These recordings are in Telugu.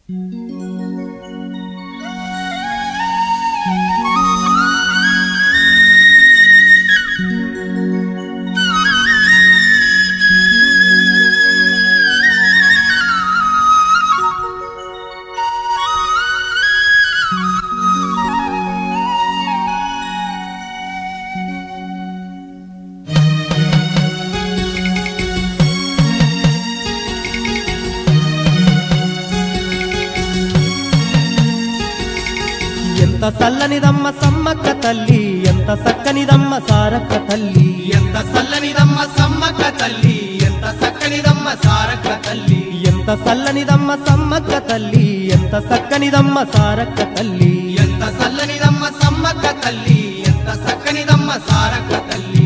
ఎంత చల్లనిదమ్మ సమ్మక్క తల్లి ఎంత చక్కనిదమ్మ సారక్క తల్లి ఎంత చల్లనిదమ్మ సమ్మక్క తల్లి ఎంత చక్కనిదమ్మ సారక్క తల్లి ఎంత చల్లనిదమ్మ సమ్మక్క తల్లి ఎంత చక్కనిదమ్మ సారక్క తల్లి ఎంత చల్లనిదమ్మ సమ్మక్క తల్లి ఎంత చక్కనిదమ్మ సారక్క తల్లి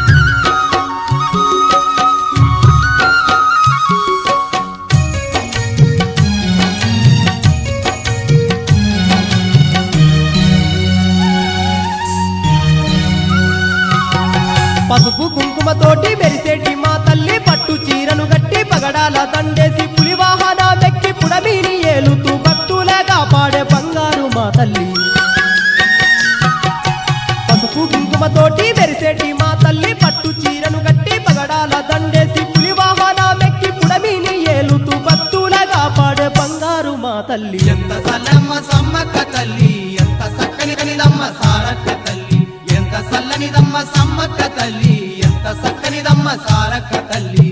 పసుపు కుంకుమతోటి మెరిసేటి మా తల్లి పట్టు చీరను గట్టి పగడాల దండేసి పులి వాహనాలెక్కి పుడమీని ఏలుతూ భక్తులగా పాడే బంగారు మా తల్లి పసుపు కుంకుమతోటి మెరిసేటి మా తల్లి పట్టు చీరను గట్టి పగడాల దండేసి పులి వాహనాలెక్కి పుడమీని ఏలుతూ భక్తులగా పాడే బంగారు మా తల్లి ఎంత చల్లమ్మ సమ్మక్క తల్లి ఎంత చక్కనిదమ్మ సారక్క తల్లి ఎంత చల్లనిదమ్మ సమ్మక్క తల్లి ఎంత చక్కనిదమ్మ సారక్క తల్లి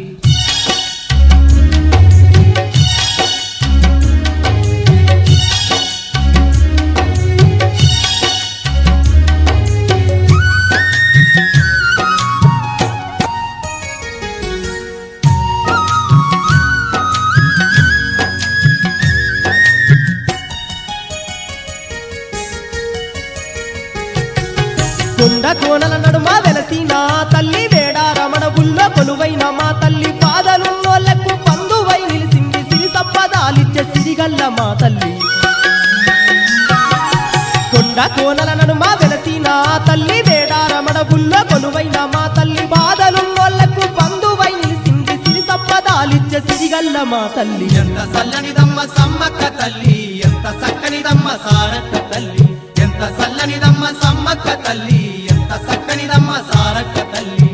కొండ కోనల నడుమ వెలసిన తల్లి వేడ రమణ బుల్లో కొలువైన మా తల్లి పాదలున్నోళ్లకు పందువై నిలిసింది సిరి సంపదాలిచ్చే సిరిగల్ల మా తల్లి కొండ కోనల నడుమ వెలసిన తల్లి వేడ రమణ బుల్లో కొలువైన మా తల్లి బాధలున్నోళ్లకు పందువై నిలిసింది సిరి సంపదాలిచ్చే సిరిగల్ల మా తల్లి ఎంత చల్లనిదమ్మ సమ్మక్క తల్లి ఎంత చక్కనిదమ్మ సారక్క తల్లి ఎంత చల్లనిదమ్మ సమ్మక్క తల్లి ఎంత చక్కనిదమ్మ సారక్క తల్లి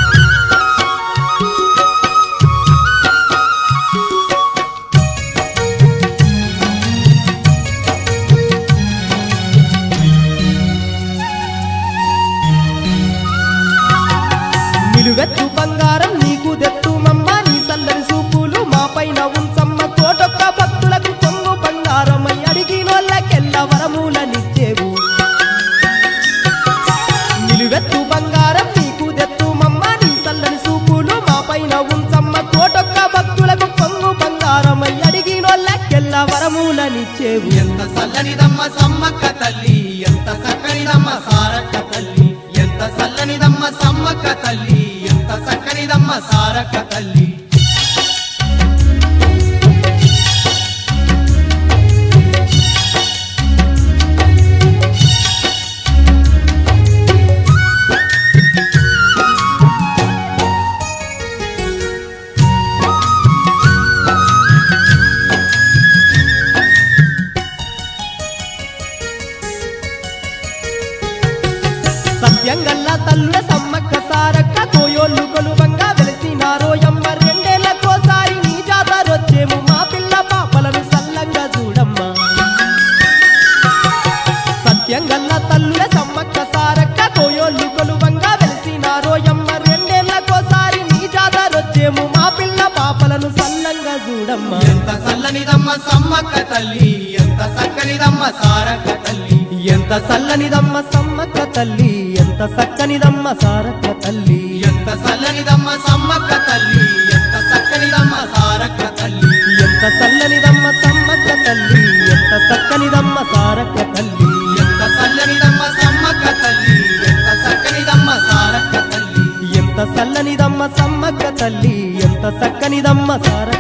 నిలువెత్తు బంగారం నీకు దెత్తు మమ్మ నీ సల్లని సూపులు మా పైన ఉంచమ్మ కోటొక్క భక్తులకు కొంగు బంగారమై అడిగినోళ్ళకెల్ల వరములనిచ్చేవు నిలువెత్తు బంగారం నీకు దెత్తు మమ్మ నీ సల్లని సూపులు మా పైన ఉంచమ్మ కోటొక్క భక్తులకు కొంగు బంగారమై అడిగినోళ్ళకెల్ల వరములనిచ్చేవు ఎంత చల్లనిదమ్మ సమ్మక్క తల్లి ఎంత చక్కనిదమ్మ సారక్క తల్లి ఎంత చల్లనిదమ్మ సమ్మక్క తల్లి ఎంత చక్కనిదమ్మ సారక్క తల్లి సత్యంగల్ల తల్లుల సమ్మక్క సారక్క కోయోళ్ళు కొలువంగా వెలిసినారో ఎమ్మ రెండేళ్లకోసారి నీ జాతరొచ్చేము మా పిల్ల పాపలను సల్లంగా చూడమ్మా సత్యంగల్ల తల్లుల సమ్మక్క సారక్క కోయోళ్ళు కొలువంగా వెలిసినారో ఎమ్మ రెండేళ్లకోసారి నీ జాతరొచ్చేము మా పిల్ల పాపలను సల్లంగా చూడమ్మా ఎంత చల్లనిదమ్మ సమ్మక్క తల్లి ఎంత చక్కనిదమ్మ సారక్క తల్లి ఎంత చల్లనిదమ్మ సమ్మక్క తల్లి ఎంత చక్కనిదమ్మ సారక్క తల్లి ఎంత చల్లనిదమ్మ సమ్మక్క తల్లి ఎంత చక్కనిదమ్మ సారక్క తల్లి ఎంత చల్లనిదమ్మ సమ్మక్క తల్లి ఎంత చక్కనిదమ్మ సారక్క తల్లి ఎంత చల్లనిదమ్మ సమ్మక్క తల్లి ఎంత చక్కనిదమ్మ సారక్క తల్లి ఎంత చల్లనిదమ్మ సమ్మక్క తల్లి ఎంత చక్కనిదమ్మ సారక్క